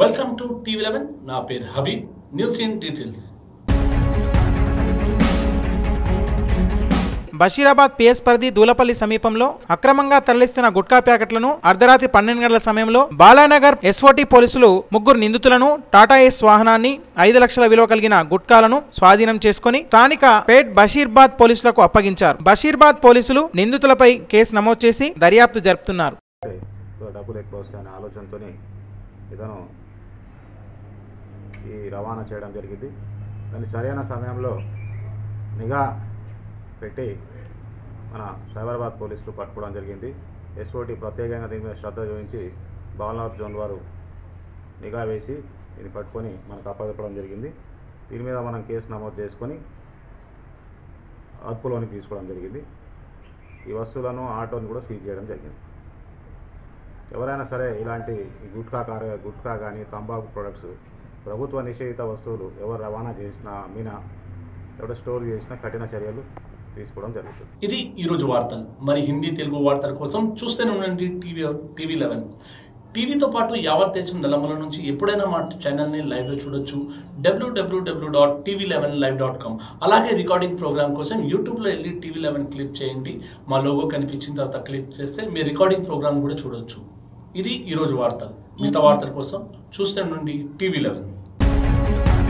welcome to TV eleven నా పేరు Habeeb news in details Basheerabad PS పరిధి దూలపల్లి సమీపంలో అక్రమంగా తరలిస్తున్న గుట్కా ప్యాకెట్లను అర్ధరాత్రి పన్నెండు గంటల సమయంలో బాలానగర్ ఎస్ఓటి పోలీసులు ముగ్గురు నిందితులను టాటా ఎస్ వాహనాన్ని ఐదు లక్షల విలువ కలిగిన గుట్కాలను స్వాధీనం చేసుకుని స్థానిక పేట్ బషీర్బాద్ పోలీసులకు అప్పగించారు బషీర్బాద్ పోలీసులు నిందితులపై కేసు నమోదు చేసి దర్యాప్తు జరుపుతున్నారు సో డబ్బులు ఎక్కువ వస్తాయనే ఆలోచనతో ఇతను ఈ రవాణా చేయడం జరిగింది దాన్ని సరైన సమయంలో నిఘా పెట్టి మన సైబరాబాద్ పోలీసులు పట్టుకోవడం జరిగింది ఎస్ఓటి ప్రత్యేకంగా దీని మీద శ్రద్ధ చూపించి బాలనగర్ జోన్ వారు నిఘా వేసి దీన్ని పట్టుకొని మనకు అప్పగెప్పడం జరిగింది దీని మీద మనం కేసు నమోదు చేసుకొని అదుపులోనికి తీసుకోవడం జరిగింది ఈ వస్తువులను ఆటోని కూడా సీజ్ చేయడం జరిగింది ఎవరైనా సరే ఇలాంటి గుట్కా కార గుట్కా కానీ తంబాకు ప్రొడక్ట్స్ ప్రభుత్వ నిషేధిత వస్తువులు ఎవరు రవాణా చేసినా అమ్మినా ఎవరు స్టోర్ చేసినా కఠిన చర్యలు తీసుకోవడం జరుగుతుంది ఇది ఈరోజు వార్తలు మరి హిందీ తెలుగు వార్తల కోసం చూస్తూనే ఉండండి టీవీ టీవీ లెవెన్ టీవీతో పాటు యావత్ దేశం నలమల నుంచి ఎప్పుడైనా మా ఛానల్ని లైవ్లో చూడొచ్చు W W W dot TV eleven live dot com అలాగే రికార్డింగ్ ప్రోగ్రామ్ కోసం యూట్యూబ్లో వెళ్ళి టీవీ లెవెన్ క్లిక్ చేయండి మా లోగో కనిపించిన తర్వాత క్లిక్ చేస్తే మీ రికార్డింగ్ ప్రోగ్రామ్ కూడా చూడొచ్చు ఇది ఈరోజు వార్తలు మిగతా వార్తల కోసం చూస్తూ ఉండండి టీవీ లెవెన్